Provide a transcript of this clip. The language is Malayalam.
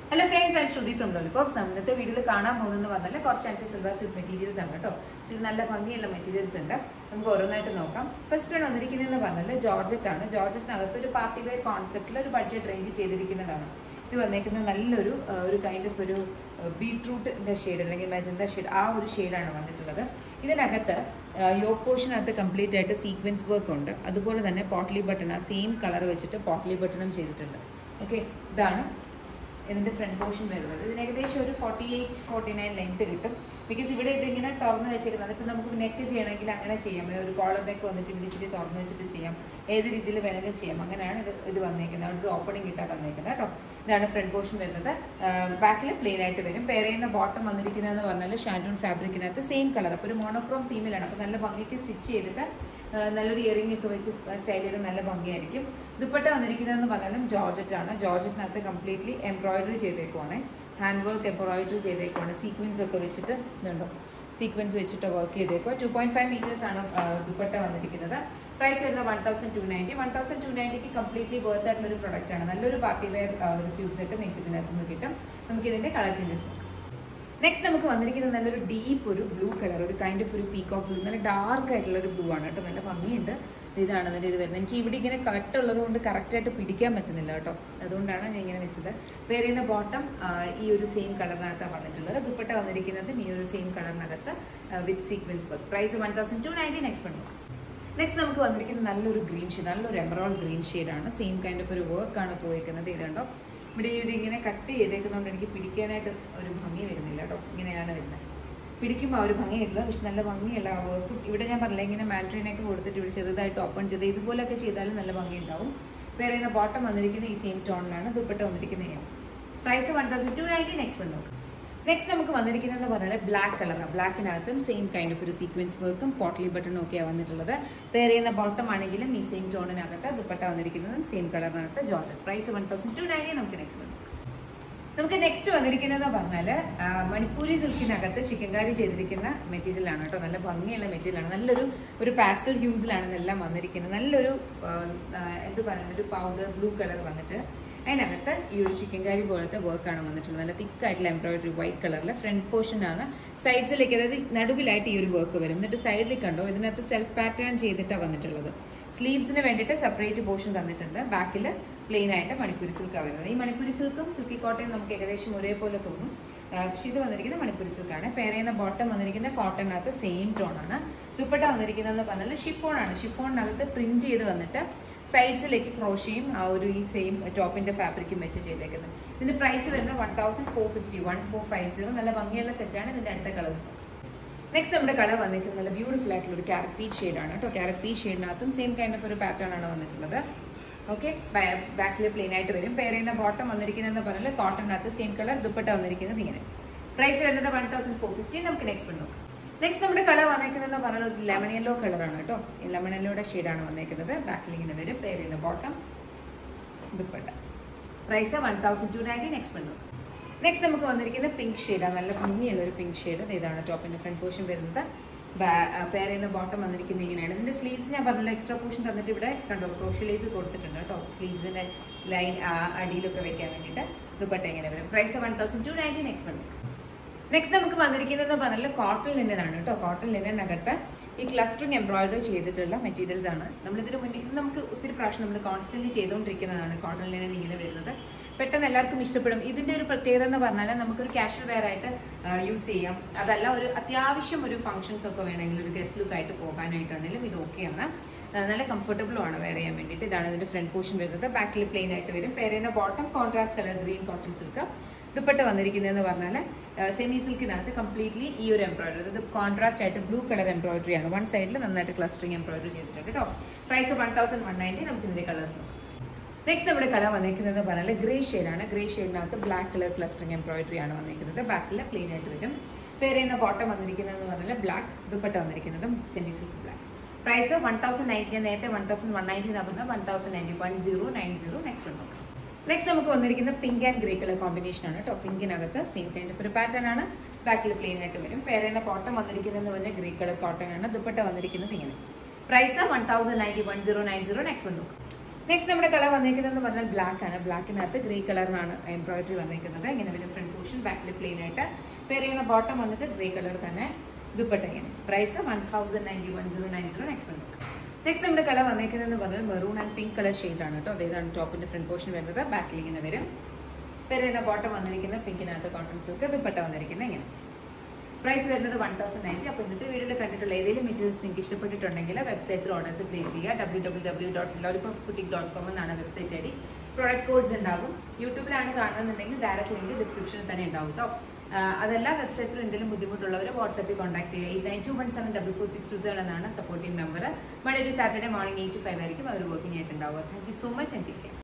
hello friends I'm Shruti from Lollipops നമ്മൾ ഇന്നത്തെ വീഡിയോയിൽ കാണാൻ പോകുന്നത് പറഞ്ഞാൽ കുറച്ച് അഞ്ച് സിൽവർ സിൽക്ക് മെറ്റീരിയൽസ് ആണ് കേട്ടോ ഇച്ചിരി നല്ല ഭംഗിയുള്ള മെറ്റീരിയൽസ് ഉണ്ട് നമുക്ക് ഓരോന്നായിട്ട് നോക്കാം ഫസ്റ്റ് വൺ വന്നിരിക്കുന്നതെന്ന് പറഞ്ഞാൽ ജോർജറ്റ് ആണ് ജോർജറ്റിനകത്ത് ഒരു പാർട്ടി വെയർ കോൺസെപ്റ്റിൽ ഒരു ബഡ്ജറ്റ് റേഞ്ച് ചെയ്തിരിക്കുന്നതാണ് ഇത് വന്നേക്കുന്നത് നല്ലൊരു ആ, ഒരു കൈൻഡ് ഓഫ് ഒരു ബീട്രൂട്ടിന്റെ ഷെയ്ഡ് അല്ലെങ്കിൽ മെജന്ത ഷെയ്ഡ് ആ ഒരു ഷെയ്ഡാണ് വന്നിട്ടുള്ളത് ഇതിനകത്ത് യോക്ക് പോർഷനകത്ത് കംപ്ലീറ്റ് ആയിട്ട് സീക്വൻസ് വർക്ക് ഉണ്ട് അതുപോലെ തന്നെ പോട്ട്ലി ബട്ടൺ ആ സെയിം കളർ വെച്ചിട്ട് പോട്ട്ലി ബട്ടണും ചെയ്തിട്ടുണ്ട് ഓക്കെ ഇതാണ് ഇതിന്റെ ഫ്രണ്ട് പോർഷൻ വരുന്നത് ഇതിന് ഏകദേശം ഒരു forty eight forty nine length കിട്ടും ബിക്കോസ് ഇവിടെ ഇതിങ്ങനെ തുറന്നു വെച്ചേക്കുന്നത് ഇപ്പം നമുക്ക് നെക്ക് ചെയ്യണമെങ്കിൽ അങ്ങനെ ചെയ്യാം ഒരു കോളർ നെക്ക് വന്നിട്ട് ഇവിടെ ഇച്ചിരി തുറന്നു വെച്ചിട്ട് ചെയ്യാം ഏത് രീതിയിൽ വേണമെങ്കിലും ചെയ്യാം അങ്ങനെയാണ് ഇത് ഇത് വന്നേക്കുന്നത് അവിടെ ഒരു ഓപ്പണിംഗ് കിട്ടാൻ തന്നേക്കുന്നത് കേട്ടോ ഇതാണ് ഫ്രണ്ട് പോർഷൻ വരുന്നത് ബാക്കിൽ പ്ലെയിൻ ആയിട്ട് വരും പേര് ചെയ്യുന്ന ബോട്ടം വന്നിരിക്കുന്നതെന്ന് പറഞ്ഞാൽ ഷാൻഡൂൺ ഫാബ്രിക്കിനകത്ത് സെയിം കളർ അപ്പോൾ ഒരു മോണോക്രോം തീമിലാണ് അപ്പോൾ നല്ല ഭംഗിക്ക് സ്റ്റിച്ച് ചെയ്തിട്ട് ആ, നല്ലൊരു ഇയറിംഗ് ഒക്കെ വെച്ച് സ്റ്റൈൽ ചെയ്ത് നല്ല ഭംഗിയായിരിക്കും ദുപ്പട്ട വന്നിരിക്കുന്നതെന്ന് പറഞ്ഞാലും ജോർജറ്റ് ആണ് ജോർജറ്റിനകത്ത് കംപ്ലീറ്റ്ലി എംബ്രോയിഡറി ചെയ്തേക്കുവാണ് ഹാൻഡ് വർക്ക് എംബ്രോയിഡറി ചെയ്തേക്കുവാണ് സീക്വൻസ് ഒക്കെ വെച്ചിട്ട് ഇതുണ്ടോ സീക്വൻസ് വെച്ചിട്ട് വർക്ക് ചെയ്തേക്കുക ടു പോയിന്റ് ഫൈവ് മീറ്റേഴ്സ് ആണ് ആ, ദുപ്പട്ട വന്നിരിക്കുന്നത് പ്രൈസ് വരുന്നത് one thousand two ninety one thousand two നയൻറ്റിക്ക് കംപ്ലീറ്റ്ലി വർത്ത് ആയിട്ടുള്ള ഒരു പ്രൊഡക്റ്റ് ആണ് നല്ലൊരു പാർട്ടി വെയർ ഒരു സ്യൂട്ട് സെറ്റ് നിങ്ങൾക്ക് ഇതിനകത്ത് നിന്ന് കിട്ടും നമുക്ക് ഇതിന്റെ കളർ ചേഞ്ചസ് നോക്കാം നെക്സ്റ്റ് നമുക്ക് വന്നിരിക്കുന്നത് നല്ലൊരു ഡീപ്പ് ഒരു ബ്ലൂ കളർ ഒരു കൈൻഡ് ഓഫ് ഒരു പീക്കോക്ക് ബ്ലൂ നല്ല ഡാർക്ക് ആയിട്ടുള്ള ഒരു ബ്ലൂ ആണ് കേട്ടോ നല്ല ഭംഗിയുണ്ട് ഇതാണ് അതിൻ്റെ ഇത് വരുന്നത് എനിക്ക് ഇവിടെ ഇങ്ങനെ കട്ടുള്ളത് കൊണ്ട് കറക്റ്റായിട്ട് പിടിക്കാൻ പറ്റുന്നില്ല കേട്ടോ അതുകൊണ്ടാണ് ഞാൻ ഇങ്ങനെ വെച്ചത് പേരുന്ന ബോട്ടം ഈ ഒരു സെയിം കളറിനകത്താണ് വന്നിട്ടുള്ളത് ദുപ്പട്ട വന്നിരിക്കുന്നതും ഈ ഒരു സെയിം കളറിനകത്ത് with sequence work price one thousand two ninety next one next നമുക്ക് വന്നിരിക്കുന്നത് നല്ലൊരു ഗ്രീൻ ഷെയ്ഡ് നല്ലൊരു എമറോൾഡ് ഗ്രീൻ ഷെയ്ഡാണ് സെയിം കൈൻഡ് ഓഫ് ഒരു വർക്കാണ് പോയേക്കുന്നത് ഇതുണ്ടോ ഇവിടെ ഇത് ഇങ്ങനെ കട്ട് ചെയ്തേക്കുന്നതുകൊണ്ട് എനിക്ക് പിടിക്കാനായിട്ട് ഒരു ഭംഗി വരുന്നില്ല കേട്ടോ ഇങ്ങനെയാണ് വരുന്നത് പിടിക്കുമ്പോൾ ആ ഒരു ഭംഗി കിട്ടില്ല പക്ഷെ നല്ല ഭംഗിയല്ല ആ വർക്ക് ഇവിടെ ഞാൻ പറഞ്ഞില്ല ഇങ്ങനെ മാൻട്രീനൊക്കെ കൊടുത്തിട്ട് ഇവിടെ ചെറുതായിട്ട് ഓപ്പൺ ചെയ്ത് ഇതുപോലൊക്കെ ചെയ്താലും നല്ല ഭംഗി ഉണ്ടാവും വേറെ ബോട്ടം വന്നിരിക്കുന്ന ഈ സെയിം ടോണിലാണ് ദുപ്പട്ട വന്നിരിക്കുന്നത് price one thousand two ninety next one നോക്കാം നെക്സ്റ്റ് നമുക്ക് വന്നിരിക്കുന്നത് പറഞ്ഞാൽ ബ്ലാക്ക് കളറാണ് ബ്ലാക്കിനകത്തും സെയിം കൈൻഡ് ഓഫ് ഒരു സീക്വൻസ് വർക്കും പോട്ട്ലി ബട്ടണും ഒക്കെയാണ് വന്നിട്ടുള്ളത് പേര് ചെയ്യുന്ന ബോട്ടം ആണെങ്കിലും ഈ സെയിം ടോണിനകത്ത് ദുപ്പട്ട വന്നിരിക്കുന്നതും സെയിം കളറിനകത്ത് ജോർഡൻ price one thousand two ninety നമുക്ക് നെക്സ്റ്റ് വന്നു നമുക്ക് നെക്സ്റ്റ് വന്നിരിക്കുന്നത് പറഞ്ഞാൽ മണിപ്പൂരി സിൽക്കിനകത്ത് ചിക്കൻകാരി ചെയ്തിരിക്കുന്ന മെറ്റീരിയൽ ആണ് കേട്ടോ നല്ല ഭംഗിയുള്ള മെറ്റീരിയൽ ആണ് നല്ലൊരു ഒരു പാസ്റ്റൽ ഹ്യൂസിലാണ് ഇതെല്ലാം വന്നിരിക്കുന്നത് നല്ലൊരു ആ, ആ, എന്ത് പറയുന്നത് ഒരു പൗഡർ ബ്ലൂ കളർ വന്നിട്ട് അതിനകത്ത് ഈ ഒരു ചിക്കൻകാരി പോലത്തെ വർക്കാണ് വന്നിട്ടുള്ളത് നല്ല തിക്കായിട്ടുള്ള എംബ്രോയിഡറി വൈറ്റ് കളറിൽ ഫ്രണ്ട് പോർഷൻ ആണ് സൈഡ്സിലേക്ക് അതായത് നടുവിലായിട്ട് ഈ ഒരു വർക്ക് വരും എന്നിട്ട് സൈഡിൽ കണ്ടോ ഇതിനകത്ത് സെൽഫ് പാറ്റേൺ ചെയ്തിട്ടാണ് വന്നിട്ടുള്ളത് സ്ലീവ്സിന് വേണ്ടിയിട്ട് സെപ്പറേറ്റ് പോർഷൻ തന്നിട്ടുണ്ട് ബാക്കിൽ പ്ലെയിൻ ആയിട്ട് മണിപ്പൂരി സിൽക്കാണ് വരുന്നത് ഈ മണിപ്പൂരി സിൽക്കും സിൽക്കി കോട്ടയും നമുക്ക് ഏകദേശം ഒരേപോലെ തോന്നും ആ, പക്ഷെ ഇത് വന്നിരിക്കുന്നത് മണിപ്പൂരി സിൽക്കാണ് പേരയുന്ന ബോട്ടം വന്നിരിക്കുന്ന കോട്ടണിനകത്ത് സെയിം ടോൺ ആണ് ദുപ്പട്ട വന്നിരിക്കുന്നതെന്ന് പറഞ്ഞാൽ ഷിഫോൺ ആണ് ഷിഫോണിനകത്ത് പ്രിന്റ് ചെയ്ത് വന്നിട്ട് സൈഡ്സിലേക്ക് ക്രോഷയും ആ ഒരു ഈ സെയിം ടോപ്പിന്റെ ഫാബ്രിക്കും വെച്ച് ചെയ്തേക്കുന്നത് ഇതിന്റെ പ്രൈസ് വരുന്നത് one thousand four fifty one four five zero നല്ല ഭംഗിയുള്ള സെറ്റാണ് ഇതിന്റെ അടുത്ത കളേഴ്സ് നെക്സ്റ്റ് നമ്മുടെ കളർ വന്നിരിക്കുന്നത് നല്ല ബ്യൂട്ടിഫുൾ ആയിട്ടുള്ള ഒരു ക്യാരറ്റ് പീച്ച് ഷെയ്ഡാണ് കേട്ടോ ക്യാരറ്റ് പീച്ച് ഷെയ്ഡിനകത്തും സെയിം കൈൻഡ് ഓഫ് ഒരു പാറ്റേൺ ആണ് വന്നിട്ടുള്ളത് ഓക്കെ ബാക്കിൽ പ്ലെയിൻ ആയിട്ട് വരും പേര് ചെയ്യുന്ന ബോട്ടം വന്നിരിക്കുന്നതെന്ന് പറഞ്ഞാൽ കോട്ടണിനകത്ത് സെയിം കളർ ദുപ്പട്ട വന്നിരിക്കുന്നത് ഇങ്ങനെ പ്രൈസ് വരുന്നത് വൺ തൗസൻഡ് ഫോർ ഫിഫ്റ്റി നമുക്ക് നെക്സ്റ്റ് വൺ നോക്കാം നെക്സ്റ്റ് നമ്മുടെ കളർ വന്നേക്കുന്നതെന്ന് പറഞ്ഞാൽ ഒരു ലെമൺ യെല്ലോ കളറാണ് കേട്ടോ ഈ ലെമൺ യെല്ലോയുടെ ഷെയ്ഡാണ് വന്നേക്കുന്നത് ബാക്കിൽ ഇങ്ങനെ വരും പേര് ചെയ്യുന്ന bottom dupatta price one thousand two ninety next one നോക്കാം നെക്സ്റ്റ് നമുക്ക് വന്നിരിക്കുന്നത് പിങ്ക് ഷെയ്ഡാണ് നല്ല ഭംഗിയുള്ള ഒരു പിങ്ക് ഷെയ്ഡ് ഇതാണ് ടോപ്പിന്റെ ഫ്രണ്ട് പോർഷൻ വരുന്നത് പേരയുടെ ബോട്ടം വന്നിരിക്കുന്നത് ഇങ്ങനെയാണ് ഇതിന്റെ സ്ലീവ്സ് ഞാൻ പറഞ്ഞല്ലോ എക്സ്ട്രാ പോർഷൻ തന്നിട്ട് ഇവിടെ കണ്ടോ ക്രോഷ്യലൈസ് കൊടുത്തിട്ടുണ്ട് കേട്ടോ സ്ലീവ്സിന്റെ ലൈൻ അടിയിലൊക്കെ വെക്കാൻ വേണ്ടിയിട്ട് ദുപ്പട്ട ഇങ്ങനെ വരും price one thousand two ninety next one next നമുക്ക് വന്നിരിക്കുന്നത് പറഞ്ഞാൽ കോട്ടൺ ലിനനാണ് കേട്ടോ കോട്ടൺ ലിനനകത്ത് ഈ ക്ലസ്റ്ററിങ് എംബ്രോയിഡറി ചെയ്തിട്ടുള്ള മെറ്റീരിയൽസ് ആണ് നമ്മളിതിന് മുന്നേ ഇത് നമുക്ക് ഒത്തിരി പ്രാവശ്യം നമ്മൾ കോൺസ്റ്റന്റ് ചെയ്തുകൊണ്ടിരിക്കുന്നതാണ് കോട്ടൺ ലിനൻ ഇങ്ങനെ വരുന്നത് പെട്ടെന്ന് എല്ലാവർക്കും ഇഷ്ടപ്പെടും ഇതിന്റെ ഒരു പ്രത്യേകത എന്ന് പറഞ്ഞാൽ നമുക്കൊരു കാഷ്വൽ വെയർ ആയിട്ട് യൂസ് ചെയ്യാം അതല്ല ഒരു അത്യാവശ്യം ഒരു ഫംഗ്ഷൻസ് ഒക്കെ വേണമെങ്കിൽ ഒരു ഗസ്റ്റ് ലുക്ക് ആയിട്ട് പോകാനായിട്ടാണെങ്കിലും ഇത് ഓക്കെയാണ് ആ, നല്ല കംഫർട്ടബിളും ആണ് വെയർ ചെയ്യാൻ വേണ്ടിയിട്ട് ഇതാണ് ഇതിന്റെ ഫ്രണ്ട് പോർഷൻ വരുന്നത് ബാക്കിൽ പ്ലെയിൻ ആയിട്ട് വരും പേരുന്ന bottom contrast colour green cotton silk dupatta വന്നിരിക്കുന്നതെന്ന് പറഞ്ഞാൽ സെമി സിൽക്കിനകത്ത് കംപ്ലീറ്റ്ലി ഈ ഒരു എംബ്രോയിഡറി ഇത് കോൺട്രാസ്റ്റ് ആയിട്ട് ബ്ലൂ കളർ എംബ്രോയിഡറി ആണ് വൺ സൈഡിൽ നന്നായിട്ട് ക്ലസ്റ്ററിങ് എംബ്രോയിഡറി ചെയ്തിട്ടുണ്ട് കേട്ടോ price one thousand one ninety നമുക്ക് ഇതിന്റെ കളേഴ്സ് നോക്കാം നെക്സ്റ്റ് നമ്മുടെ കളർ വന്നിരിക്കുന്നത് പറഞ്ഞാൽ ഗ്രേ ആണ് ഗ്രേ ഷെയ്ഡിനകത്ത് ബ്ലാക്ക് കളർ ക്ലസ്റ്ററിങ് എംബ്രോയിഡറി ആണ് വന്നിരിക്കുന്നത് ബാക്കിൽ പ്ലെയിൻ ആയിട്ട് വരും പേരുന്ന ബോട്ടം വന്നിരിക്കുന്നതെന്ന് പറഞ്ഞാൽ ബ്ലാക്ക് ദുപ്പട്ട വന്നിരിക്കുന്നതും semi silk black price one thousand ninety ഞാൻ നേരത്തെ വൺ തൗസൻഡ് വൺ നയൻറ്റി എന്ന് പറഞ്ഞാൽ one thousand ninety one zero nine zero next one നോക്കാം നെക്സ്റ്റ് നമുക്ക് വന്നിരിക്കുന്ന pink and grey colour combination ആണ് കേട്ടോ പിങ്കിനകത്ത് സെയിം കൈൻഡ് ഓഫ് ഒരു പാറ്റേൺ ആണ് ബാക്കിൽ പ്ലെയിൻ ആയിട്ട് വരും പേരുന്ന കോട്ടൺ വന്നിരിക്കുന്നതെന്ന് പറഞ്ഞാൽ ഗ്രേ കളർ കോട്ടൺ ആണ് ദുപ്പട്ട വന്നിരിക്കുന്നത് ഇങ്ങനെ price one thousand ninety one zero nine zero next one നോക്കാം നെക്സ്റ്റ് നമ്മുടെ കളർ വന്നിരിക്കുന്നത് പറഞ്ഞാൽ ബ്ലാക്ക് ആണ് ബ്ലാക്കിനകത്ത് ഗ്രേ കളറിനാണ് എംബ്രോയിഡറി വന്നിരിക്കുന്നത് ഇങ്ങനെ വരും ഫ്രണ്ട് പോർഷൻ ബാക്കിൽ പ്ലെയിൻ ആയിട്ട് പേര് ചെയ്യുന്ന ബോട്ടം വന്നിട്ട് ഗ്രേ കളർ തന്നെ ദുപ്പട്ട ഇങ്ങനെ price one thousand ninety one zero nine zero next one next നമ്മുടെ കളർ വന്നിരിക്കുന്നത് പറഞ്ഞാൽ മെറൂൺ ആൻഡ് പിങ്ക് കളർ ആണ് കേട്ടോ ഇതാണ് ടോപ്പിന്റെ ഫ്രണ്ട് പോർഷൻ വരുന്നത് ബാക്കിൽ ഇങ്ങനെ വരും പേര് ചെയ്യുന്ന ബോട്ടം വന്നിരിക്കുന്നത് പിങ്കിനകത്ത് കോട്ടൺ സിൽക്ക് ദുപ്പട്ട വന്നിരിക്കുന്നത് ഇങ്ങനെ പ്രൈസ് വരുന്നത് വൺ തൗസൻഡ് നയൻറ്റി അപ്പോൾ ഇന്നത്തെ വീഡിയോയിൽ കണ്ടിട്ടുള്ള ഏതെങ്കിലും മെറ്റീരിയൽസ് നിങ്ങൾക്ക് ഇഷ്ടപ്പെട്ടിട്ടുണ്ടെങ്കിൽ വെബ്സൈറ്റിൽ ഓർഡേഴ്സ് പ്ലേസ് ചെയ്യുക W W W dot Lollipops boutique dot com എന്നാണ് website I D product codes ഉണ്ടാകും യൂട്യൂബിലാണ് കാണുന്നുണ്ടെങ്കിൽ ഡയറക്റ്റ് ലിങ്ക് ഡിസ്ക്രിപ്ഷനിൽ തന്നെ ഉണ്ടാവും കേട്ടോ അതെല്ലാം വെബ്സൈറ്റിൽ എന്തെങ്കിലും ബുദ്ധിമുട്ടുള്ളവർ വാട്സാപ്പിൽ കോൺടാക്ട് ചെയ്യുക eight nine two one seven double four six two seven എന്നാണ് supporting number Monday to Saturday morning eight to five ആയിരിക്കും അവർ വർക്കിംഗ് ആയിട്ടുണ്ടാവുക thank you so much and take care